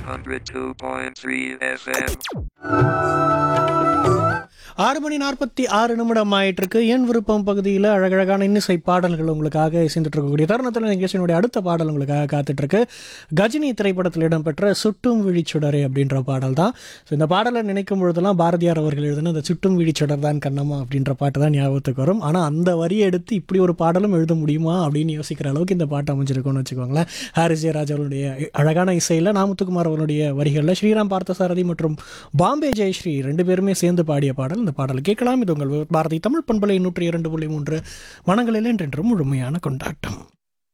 102.3 FM. ஆறு மணி நாற்பத்தி ஆறு நிமிடம் ஆயிட்டு இருக்கு என் விருப்பம் பகுதியில் அழகழகான இன்னிசை பாடல்கள் உங்களுக்காக இசைந்துட்டு இருக்கக்கூடிய தருணத்தில் நிகழ்ச்சியினுடைய அடுத்த பாடல் உங்களுக்காக காத்துட்டு இருக்கு கஜினி திரைப்படத்தில் இடம்பெற்ற சுட்டும் விழிச்சுடரே அப்படின்ற பாடல் தான் ஸோ இந்த பாடலை நினைக்கும் பொழுதெல்லாம் பாரதியார் அவர்கள் எழுதின இந்த சுட்டும் விழிச்சுடர் தான் கண்ணம்மா அப்படின்ற பாட்டு தான் ஞாபகத்துக்கு வரும் ஆனால் அந்த வரியை எடுத்து இப்படி ஒரு பாடலும் எழுத முடியுமா அப்படின்னு யோசிக்கிற அளவுக்கு இந்த பாட்டு அமைஞ்சிருக்கும்னு வச்சுக்கோங்களேன் ஹாரிஸ் ஜெயராஜ் அவர்களுடைய அழகான இசையில் நாமுத்துக்குமார் அவர்களுடைய வரிகளில் ஸ்ரீராம் பார்த்தசாரதி மற்றும் பாம்பே ஜெயஸ்ரீ ரெண்டு பேருமே சேர்ந்து பாடிய பாடல் இந்த பாடல் கேட்கலாம் இது உங்கள் பாரதி தமிழ் பண்பலை நூற்றி இரண்டு புள்ளி மூன்று மனங்களில் என்றென்றும் முழுமையான கொண்டாட்டம்